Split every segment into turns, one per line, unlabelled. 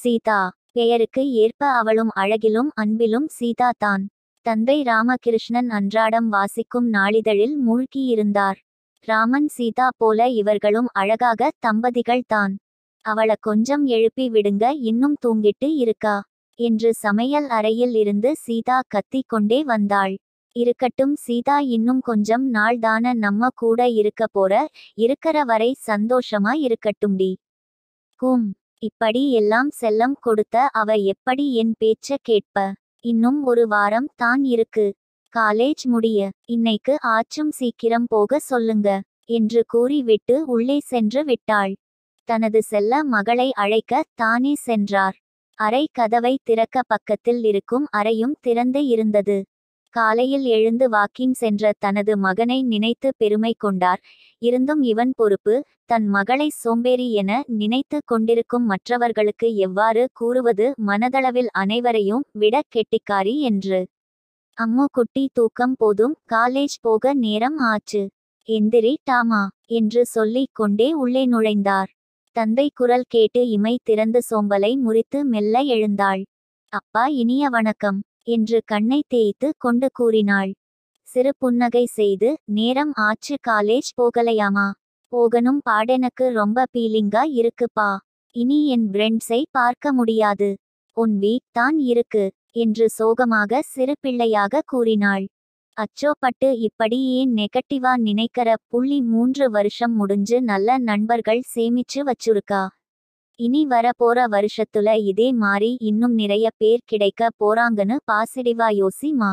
சீதா பெயருக்கு ஏற்ப அவளும் அழகிலும் அன்பிலும் சீதா தான் தந்தை ராமகிருஷ்ணன் அன்றாடம் வாசிக்கும் நாளிதழில் மூழ்கியிருந்தார் ராமன் சீதா போல இவர்களும் அழகாக தம்பதிகள் தான் அவள கொஞ்சம் எழுப்பி விடுங்க இன்னும் தூங்கிட்டு இருக்கா என்று சமையல் அறையில் இருந்து சீதா கத்திக் கொண்டே வந்தாள் இருக்கட்டும் சீதா இன்னும் கொஞ்சம் நாள் தான நம்ம கூட இருக்க போற இருக்கற வரை சந்தோஷமா இருக்கட்டும்டி கும் இப்படி எல்லாம் செல்லம் கொடுத்த அவ எப்படி என் பேச்ச கேட்ப இன்னும் ஒரு வாரம் தான் இருக்கு காலேஜ் முடிய இன்னைக்கு ஆச்சும் சீக்கிரம் போக சொல்லுங்க என்று கூறிவிட்டு உள்ளே சென்று விட்டாள் தனது செல்ல மகளை அழைக்க தானே சென்றார் அறை கதவை திறக்க பக்கத்தில் இருக்கும் அறையும் திறந்து இருந்தது காலையில் எழுந்து வாக்கிங் சென்ற தனது மகனை நினைத்து பெருமை கொண்டார் இருந்தும் இவன் பொறுப்பு தன் மகளை சோம்பேறி என நினைத்து கொண்டிருக்கும் மற்றவர்களுக்கு எவ்வாறு கூறுவது மனதளவில் அனைவரையும் விட கெட்டிக்காரி என்று அம்மு குட்டி தூக்கம் போதும் காலேஜ் போக நேரம் ஆச்சு எந்திரி டாமா என்று சொல்லிக் கொண்டே உள்ளே நுழைந்தார் தந்தை குரல் கேட்டு இமை திறந்து சோம்பலை முறித்து மெல்ல எழுந்தாள் அப்பா இனிய வணக்கம் என்று கண்ணை தேய்த்து கொண்டு கூறினாள் சிறு புன்னகை செய்து நேரம் ஆச்சு காலேஜ் போகலையாமா போகணும் பாடெனக்கு ரொம்ப பீலிங்கா இருக்குப்பா இனி என் ஃப்ரெண்ட்ஸை பார்க்க முடியாது உன் வீக் தான் இருக்கு என்று சோகமாக சிறு பிள்ளையாக கூறினாள் அச்சோ பட்டு இப்படி ஏன் நெகட்டிவா நினைக்கிற புள்ளி மூன்று வருஷம் முடிஞ்சு நல்ல நண்பர்கள் சேமிச்சு வச்சுருக்கா இனி வர போற வருஷத்துல இதே மாதிரி இன்னும் நிறைய பேர் கிடைக்க போறாங்கன்னு பாசிட்டிவா யோசிமா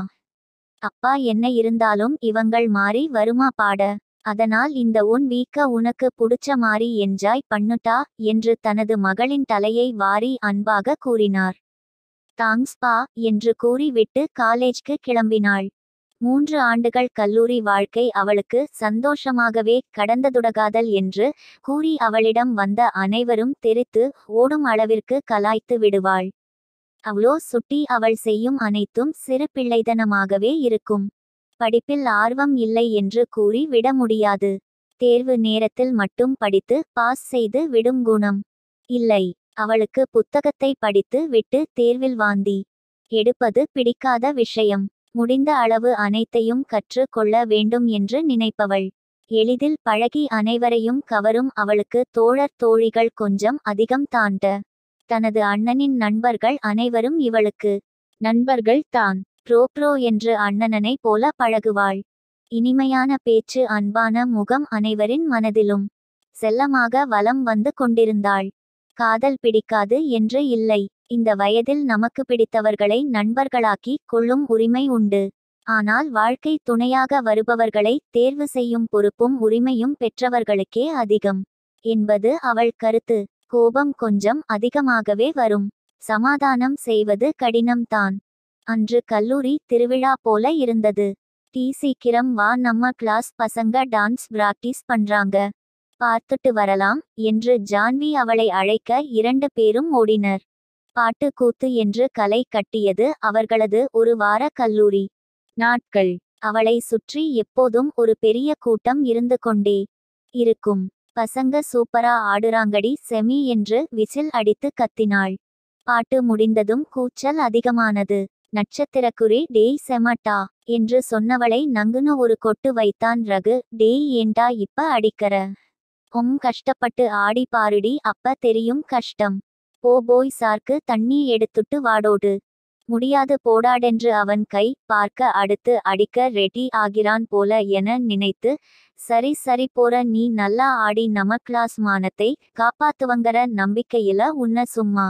அப்பா என்ன இருந்தாலும் இவங்கள் மாறி வருமா பாட அதனால் இந்த உன் வீக்க உனக்கு புடிச்ச மாதிரி என்ஜாய் பண்ணுட்டா என்று தனது மகளின் தலையை வாரி அன்பாக கூறினார் தாங்க்ஸ் பா என்று கூறிவிட்டு காலேஜ்க்கு கிளம்பினாள் மூன்று ஆண்டுகள் கல்லூரி வாழ்க்கை அவளுக்கு சந்தோஷமாகவே கடந்ததுடகாதல் என்று கூறி அவளிடம் வந்த அனைவரும் தெரித்து ஓடும் அளவிற்கு கலாய்த்து விடுவாள் அவ்வளோ சுட்டி அவள் செய்யும் அனைத்தும் சிறு பிள்ளைத்தனமாகவே இருக்கும் படிப்பில் ஆர்வம் இல்லை என்று கூறி விட முடியாது தேர்வு நேரத்தில் மட்டும் படித்து பாஸ் செய்து விடும் குணம் இல்லை அவளுக்கு புத்தகத்தை படித்து விட்டு தேர்வில் வாந்தி எடுப்பது பிடிக்காத விஷயம் முடிந்த அளவு அனைத்தையும் கற்று கொள்ள வேண்டும் என்று நினைப்பவள் எளிதில் பழகி அனைவரையும் கவரும் அவளுக்கு தோழர் தோழிகள் கொஞ்சம் அதிகம் தாண்ட தனது அண்ணனின் நண்பர்கள் அனைவரும் இவளுக்கு நண்பர்கள் தான் ப்ரோ ப்ரோ என்று அண்ணனனை போல பழகுவாள் இனிமையான பேச்சு அன்பான முகம் அனைவரின் மனதிலும் செல்லமாக வலம் வந்து கொண்டிருந்தாள் காதல் பிடிக்காது என்று இல்லை இந்த வயதில் நமக்கு பிடித்தவர்களை நண்பர்களாக்கி கொள்ளும் உரிமை உண்டு ஆனால் வாழ்க்கை துணையாக வருபவர்களை தேர்வு செய்யும் பொறுப்பும் உரிமையும் பெற்றவர்களுக்கே அதிகம் என்பது அவள் கருத்து கோபம் கொஞ்சம் அதிகமாகவே வரும் சமாதானம் செய்வது கடினம்தான் அன்று கல்லூரி திருவிழா போல இருந்தது டீ சீக்கிரம் வா நம்ம கிளாஸ் பசங்க டான்ஸ் பிராக்டிஸ் பண்றாங்க பார்த்துட்டு வரலாம் என்று ஜான்வி அவளை அழைக்க இரண்டு பேரும் ஓடினர் பாட்டு கூத்து என்று கலை கட்டியது அவர்களது ஒரு வார கல்லூரி நாட்கள் அவளை சுற்றி எப்போதும் ஒரு பெரிய கூட்டம் இருந்து கொண்டே இருக்கும் பசங்க சூப்பரா ஆடுறாங்கடி செமி என்று விசில் அடித்து கத்தினாள் பாட்டு முடிந்ததும் கூச்சல் அதிகமானது நட்சத்திரக்குறி டேய் செமட்டா என்று சொன்னவளை நங்குன்னு ஒரு கொட்டு வைத்தான் ரகு டேய் ஏண்டா இப்ப அடிக்கற உம் கஷ்டப்பட்டு ஆடி பாருடி அப்ப தெரியும் கஷ்டம் போ போய் சார்க்கு தண்ணி எடுத்துட்டு வாடோடு முடியாது போடாடென்று அவன் கை பார்க்க அடுத்து அடிக்க ரெடி ஆகிறான் போல என நினைத்து சரி சரி போற நீ நல்லா ஆடி நம்ம கிளாஸ் மானத்தை காப்பாத்துவங்கற நம்பிக்கையில உன்ன சும்மா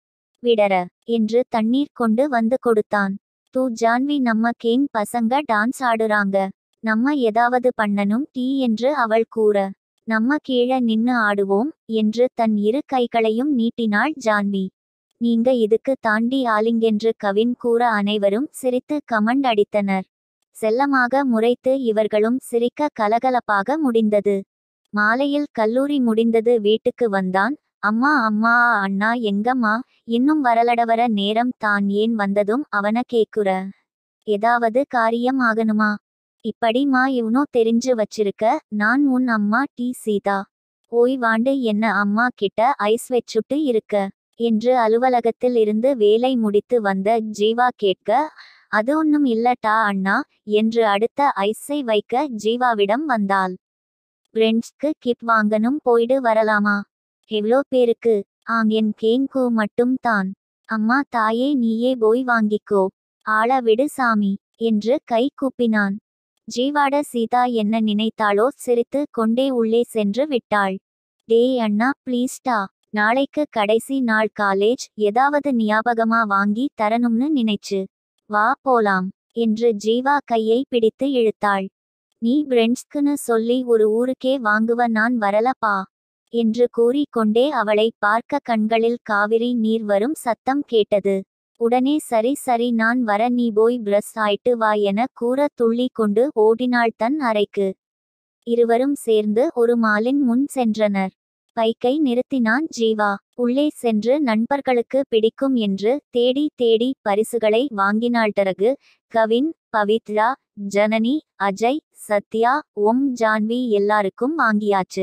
விடற என்று தண்ணீர் கொண்டு வந்து கொடுத்தான் தூ ஜான்வி நம்ம கேங் பசங்க டான்ஸ் ஆடுறாங்க நம்ம ஏதாவது பண்ணனும் டீ என்று அவள் கூற நம்ம கீழ நின்னு ஆடுவோம் என்று தன் இரு கைகளையும் நீட்டினாள் ஜான்வி நீங்க இதுக்கு தாண்டி ஆலிங்கென்று கவின் கூற அனைவரும் சிரித்து கமண்ட் அடித்தனர் செல்லமாக முறைத்து இவர்களும் சிரிக்க கலகலப்பாக முடிந்தது மாலையில் கல்லூரி முடிந்தது வீட்டுக்கு வந்தான் அம்மா அம்மா அண்ணா எங்கம்மா இன்னும் வரலடவர நேரம் தான் ஏன் வந்ததும் அவன கேக்குற ஏதாவது காரியம் ஆகணுமா இப்படிமா இவனோ தெரிஞ்சு வச்சிருக்க நான் உன் அம்மா டி சீதா ஓய் வாண்டு என்ன அம்மா கிட்ட ஐஸ் வச்சுட்டு இருக்க என்று அலுவலகத்தில் இருந்து வேலை முடித்து வந்த ஜீவா கேட்க அது ஒன்னும் இல்லட்டா அண்ணா என்று அடுத்த ஐஸை வைக்க ஜீவாவிடம் வந்தாள் ஃப்ரெண்ட்ஸ்க்கு கிப் வாங்கணும் போயிடு வரலாமா எவ்வளோ பேருக்கு ஆங் என் கேங்கு மட்டும் தான் அம்மா தாயே நீயே போய் வாங்கிக்கோ ஆள விடு சாமி என்று கை கூப்பினான் ஜீவாட சீதா என்ன நினைத்தாளோ சிரித்து கொண்டே உள்ளே சென்று விட்டாள் டேய் அண்ணா ப்ளீஸ்டா நாளைக்கு கடைசி நாள் காலேஜ் ஏதாவது ஞாபகமா வாங்கி தரணும்னு நினைச்சு வா போலாம் என்று ஜீவா கையை பிடித்து இழுத்தாள் நீ ஃப்ரெண்ட்ஸ்க்குன்னு சொல்லி ஒரு ஊருக்கே வாங்குவ நான் வரலப்பா என்று கூறிக்கொண்டே அவளை பார்க்க கண்களில் காவிரி நீர் வரும் சத்தம் கேட்டது உடனே சரி சரி நான் வர நீ போய் பிரஸ் ஆயிட்டு வா என கூற துள்ளி கொண்டு ஓடினாள் தன் அறைக்கு இருவரும் சேர்ந்து ஒரு மாலின் முன் சென்றனர் பைக்கை நிறுத்தினான் ஜீவா உள்ளே சென்று நண்பர்களுக்கு பிடிக்கும் என்று தேடி தேடி பரிசுகளை வாங்கினாள் பிறகு கவின் பவித்ரா ஜனனி அஜய் சத்யா ஓம் ஜான்வி எல்லாருக்கும் வாங்கியாச்சு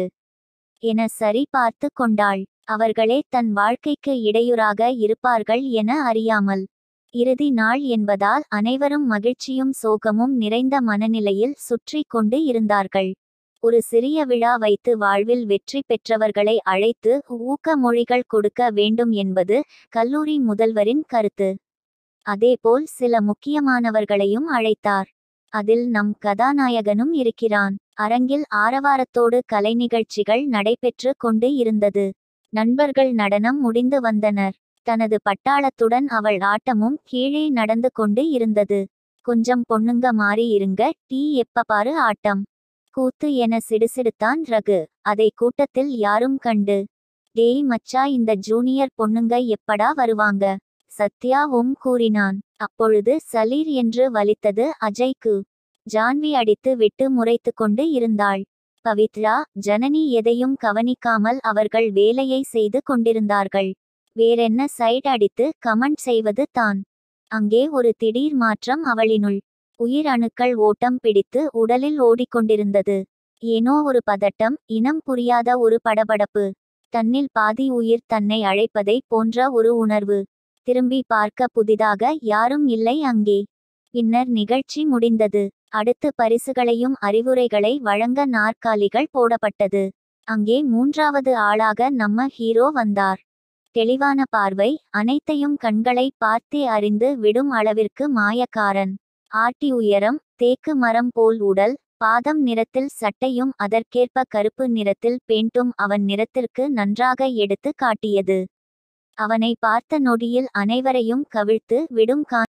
என சரி பார்த்து கொண்டாள் அவர்களே தன் வாழ்க்கைக்கு இடையூறாக இருப்பார்கள் என அறியாமல் இறுதி நாள் என்பதால் அனைவரும் மகிழ்ச்சியும் சோகமும் நிறைந்த மனநிலையில் சுற்றி கொண்டு இருந்தார்கள் ஒரு சிறிய விழா வைத்து வாழ்வில் வெற்றி பெற்றவர்களை அழைத்து ஊக்க மொழிகள் கொடுக்க வேண்டும் என்பது கல்லூரி முதல்வரின் கருத்து அதேபோல் சில முக்கியமானவர்களையும் அழைத்தார் அதில் நம் கதாநாயகனும் இருக்கிறான் அரங்கில் ஆரவாரத்தோடு கலை நிகழ்ச்சிகள் நடைபெற்று கொண்டு இருந்தது நண்பர்கள் நடனம் முடிந்து வந்தனர் தனது பட்டாளத்துடன் அவள் ஆட்டமும் கீழே நடந்து கொண்டு இருந்தது கொஞ்சம் பொண்ணுங்க மாறி இருங்க டீ எப்ப பாரு ஆட்டம் கூத்து என சிடுசிடுத்தான் ரகு அதை கூட்டத்தில் யாரும் கண்டு டேய் மச்சா இந்த ஜூனியர் பொண்ணுங்க எப்படா வருவாங்க சத்யா உம் கூறினான் அப்பொழுது சலீர் என்று வலித்தது அஜய்க்கு ஜான்வி அடித்து விட்டு முறைத்து கொண்டு இருந்தாள் பவித்ரா ஜனனி எதையும் கவனிக்காமல் அவர்கள் வேலையை செய்து கொண்டிருந்தார்கள் வேறென்ன சைட் அடித்து கமெண்ட் செய்வது தான் அங்கே ஒரு திடீர் மாற்றம் அவளினுள் உயிர் அணுக்கள் ஓட்டம் பிடித்து உடலில் ஓடிக்கொண்டிருந்தது ஏனோ ஒரு பதட்டம் இனம் புரியாத ஒரு படபடப்பு தன்னில் பாதி உயிர் தன்னை அழைப்பதை போன்ற ஒரு உணர்வு திரும்பி பார்க்க புதிதாக யாரும் இல்லை அங்கே பின்னர் நிகழ்ச்சி முடிந்தது அடுத்து பரிசுகளையும் அறிவுரைகளை வழங்க நாற்காலிகள் போடப்பட்டது அங்கே மூன்றாவது ஆளாக நம்ம ஹீரோ வந்தார் தெளிவான பார்வை அனைத்தையும் கண்களை பார்த்தே அறிந்து விடும் அளவிற்கு மாயக்காரன் ஆட்டி உயரம் தேக்கு மரம் போல் உடல் பாதம் நிறத்தில் சட்டையும் அதற்கேற்ப கருப்பு நிறத்தில் பெயிண்டும் அவன் நிறத்திற்கு நன்றாக எடுத்து காட்டியது அவனை பார்த்த நொடியில் அனைவரையும் கவிழ்த்து விடும் கா